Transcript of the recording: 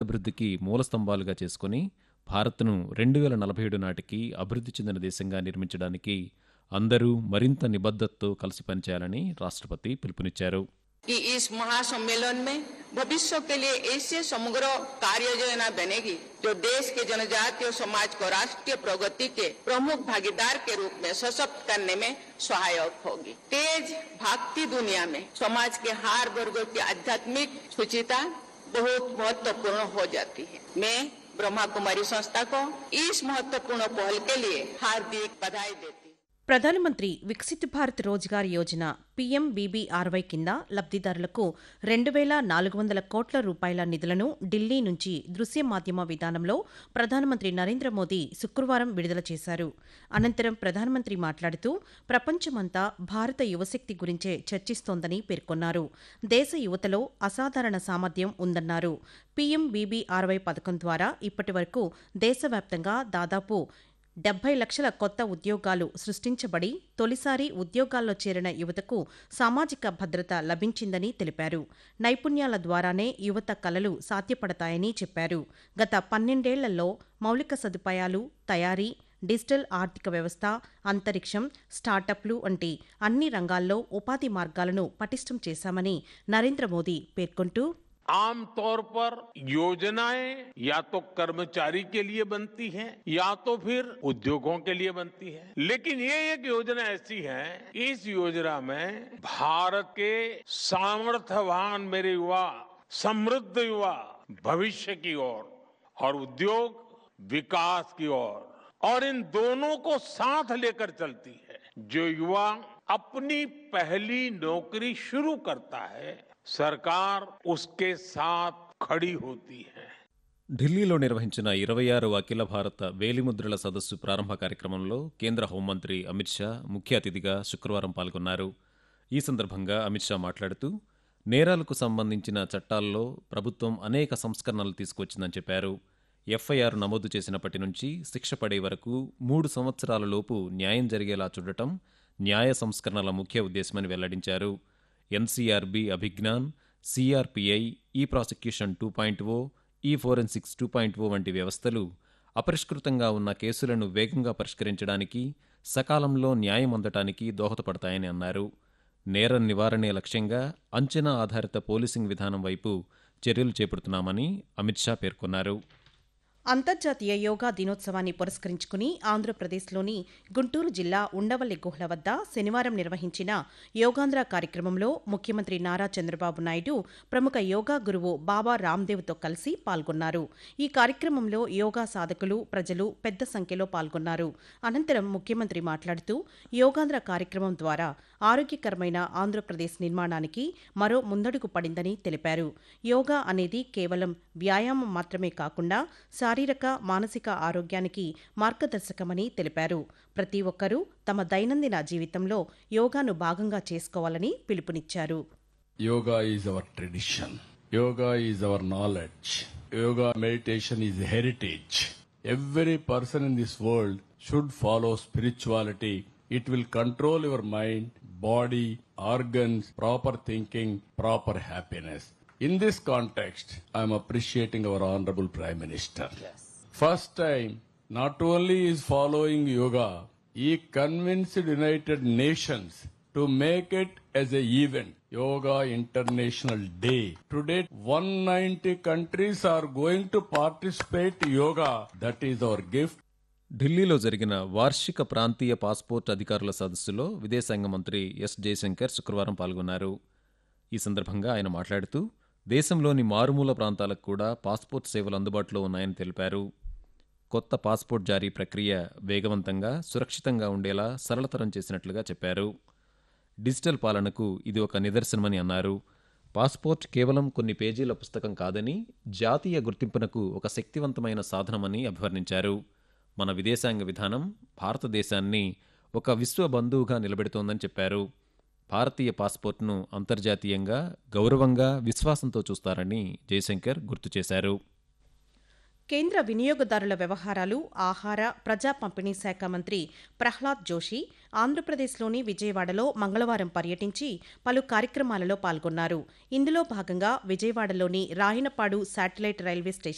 అభివృద్ధికి మూలస్తంభాలుగా చేసుకుని భారత్ను రెండు వేల నలభై ఏడు నాటికి అభివృద్ధి చెందిన దేశంగా నిర్మించడానికి అందరూ మరింత నిబద్ధతతో కలిసి పనిచేయాలని రాష్ట్రపతి పిలుపునిచ్చారు कि इस महासम्मेलन में भविष्य के लिए ऐसे समग्र कार्य योजना बनेगी जो देश के जनजातीय समाज को राष्ट्रीय प्रगति के प्रमुख भागीदार के रूप में सशक्त करने में सहायक होगी तेज भागती दुनिया में समाज के हर वर्ग की आध्यात्मिक सुचिता बहुत महत्वपूर्ण हो जाती है मैं ब्रह्मा कुमारी संस्था को इस महत्वपूर्ण पहल के लिए हार्दिक बधाई देती हूँ ప్రధానమంత్రి వికసిత్ భారత్ రోజ్గార్ యోజన పీఎంబీబీఆర్వై కింద లబ్దిదారులకు రెండు వేల నాలుగు వందల కోట్ల రూపాయల నిధులను ఢిల్లీ నుంచి దృశ్య మాధ్యమ విధానంలో ప్రధానమంత్రి నరేంద్ర మోదీ శుక్రవారం విడుదల చేశారు అనంతరం ప్రధానమంత్రి మాట్లాడుతూ ప్రపంచమంతా భారత యువశక్తి గురించే చర్చిస్తోందని పేర్కొన్నారు దేశ యువతలో అసాధారణ సామర్థ్యం ఉందన్నారు పీఎంబీబీఆర్వై పథకం ద్వారా ఇప్పటి వరకు దేశవ్యాప్తంగా దాదాపు డెబ్బై లక్షల కొత్త ఉద్యోగాలు సృష్టించబడి తొలిసారి ఉద్యోగాల్లో చేరిన యువతకు సామాజిక భద్రత లభించిందని తెలిపారు నైపుణ్యాల ద్వారానే యువత కలలు సాధ్యపడతాయని చెప్పారు గత పన్నెండేళ్లలో మౌలిక సదుపాయాలు తయారీ డిజిటల్ ఆర్థిక వ్యవస్థ అంతరిక్షం స్టార్టప్లు వంటి అన్ని రంగాల్లో ఉపాధి మార్గాలను పటిష్టం చేశామని నరేంద్ర మోదీ పేర్కొంటూ आमतौर पर योजनाएं या तो कर्मचारी के लिए बनती हैं या तो फिर उद्योगों के लिए बनती है लेकिन ये एक योजना ऐसी है इस योजना में भारत के सामर्थ्यवान मेरे युवा समृद्ध युवा भविष्य की ओर और उद्योग विकास की ओर और इन दोनों को साथ लेकर चलती है जो युवा अपनी पहली नौकरी शुरू करता है सरकार उसके साथ खड़ी होती है ఢిల్లీలో నిర్వహించిన ఇరవై ఆరు అఖిల భారత వేలిముద్రల సదస్సు ప్రారంభ కార్యక్రమంలో కేంద్ర హోంమంత్రి అమిత్ షా ముఖ్య అతిథిగా శుక్రవారం పాల్గొన్నారు ఈ సందర్భంగా అమిత్ షా మాట్లాడుతూ నేరాలకు సంబంధించిన చట్టాల్లో ప్రభుత్వం అనేక సంస్కరణలు తీసుకొచ్చిందని చెప్పారు ఎఫ్ఐఆర్ నమోదు చేసినప్పటి నుంచి శిక్ష పడే వరకు మూడు సంవత్సరాల లోపు న్యాయం జరిగేలా చూడటం న్యాయ సంస్కరణల ముఖ్య ఉద్దేశమని వెల్లడించారు ఎన్సీఆర్బీ అభిజ్ఞాన్ సిఆర్పిఐ ఈ ప్రాసిక్యూషన్ టూ పాయింట్ ఓ ఈ ఫోరెన్సిక్స్ టూ పాయింట్ ఓ వంటి వ్యవస్థలు అపరిష్కృతంగా ఉన్న కేసులను వేగంగా పరిష్కరించడానికి సకాలంలో న్యాయం అందటానికి దోహదపడతాయని అన్నారు నేర నివారణే లక్ష్యంగా అంచనా ఆధారిత పోలీసింగ్ విధానం వైపు చర్యలు చేపడుతున్నామని అమిత్ షా పేర్కొన్నారు అంతర్జాతీయ యోగా దినోత్సవాన్ని పురస్కరించుకుని ఆంధ్రప్రదేశ్లోని గుంటూరు జిల్లా ఉండవల్లి గుహల వద్ద శనివారం నిర్వహించిన యోగాంధ్ర కార్యక్రమంలో ముఖ్యమంత్రి నారా చంద్రబాబు నాయుడు ప్రముఖ యోగా గురువు బాబా రామ్దేవ్తో కలిసి పాల్గొన్నారు ఈ కార్యక్రమంలో యోగా సాధకులు ప్రజలు పెద్ద సంఖ్యలో పాల్గొన్నారు అనంతరం ముఖ్యమంత్రి మాట్లాడుతూ యోగాంధ్ర కార్యక్రమం ద్వారా ఆరోగ్యకరమైన ఆంధ్రప్రదేశ్ నిర్మాణానికి మరో ముందడుగు పడిందని తెలిపారు యోగా అనేది కేవలం వ్యాయామం మాత్రమే కాకుండా శారీరక మానసిక ఆరోగ్యానికి మార్గదర్శకమని తెలిపారు ప్రతి ఒక్కరూ తమ దైనందిన జీవితంలో యోగాను భాగంగా చేసుకోవాలని పిలుపునిచ్చారు Yoga is our tradition. Yoga is our knowledge. Yoga meditation is heritage. Every person in this world should follow spirituality. It will control your mind, body, organs, proper thinking, proper happiness. In this context, I am appreciating our Honorable Prime Minister. First time, not only is following yoga, he convinced United Nations to make it as a event. Yoga International Day. Today, 190 countries are going to participate yoga. That is our gift. ఢిల్లీలో జరిగిన వార్షిక ప్రాంతీయ passport అధికారుల సదస్సులో విదేశాంగ మంత్రి yes Jayashankar శుక్రవారం పాల్గొన్నారు ఈ సందర్భంగా ఆయన మాట్లాడుతూ దేశంలోని మారుమూల ప్రాంతాలకు కూడా పాస్పోర్ట్ సేవలు అందుబాటులో ఉన్నాయని తెలిపారు కొత్త పాస్పోర్ట్ జారీ ప్రక్రియ వేగవంతంగా సురక్షితంగా ఉండేలా సరళతరం చేసినట్లుగా చెప్పారు డిజిటల్ పాలనకు ఇది ఒక నిదర్శనమని అన్నారు పాస్పోర్ట్ కేవలం కొన్ని పేజీల పుస్తకం కాదని జాతీయ గుర్తింపునకు ఒక శక్తివంతమైన సాధనమని అభివర్ణించారు మన విదేశాంగ విధానం భారతదేశాన్ని ఒక విశ్వ బంధువుగా నిలబెడుతోందని చెప్పారు భారతీయ పాస్పోర్ట్ను అంతర్జాతీయంగా గౌరవంగా విశ్వాసంతో చూస్తారని జయశంకర్ గుర్తు చేశారు కేంద్ర వినియోగదారుల వ్యవహారాలు ఆహార ప్రజా పంపిణీ శాఖ మంత్రి ప్రహ్లాద్ జోషి ఆంధ్రప్రదేశ్లోని విజయవాడలో మంగళవారం పర్యటించి పలు కార్యక్రమాలలో పాల్గొన్నారు ఇందులో భాగంగా విజయవాడలోని రాయనపాడు శాటిలైట్ రైల్వే స్టేషన్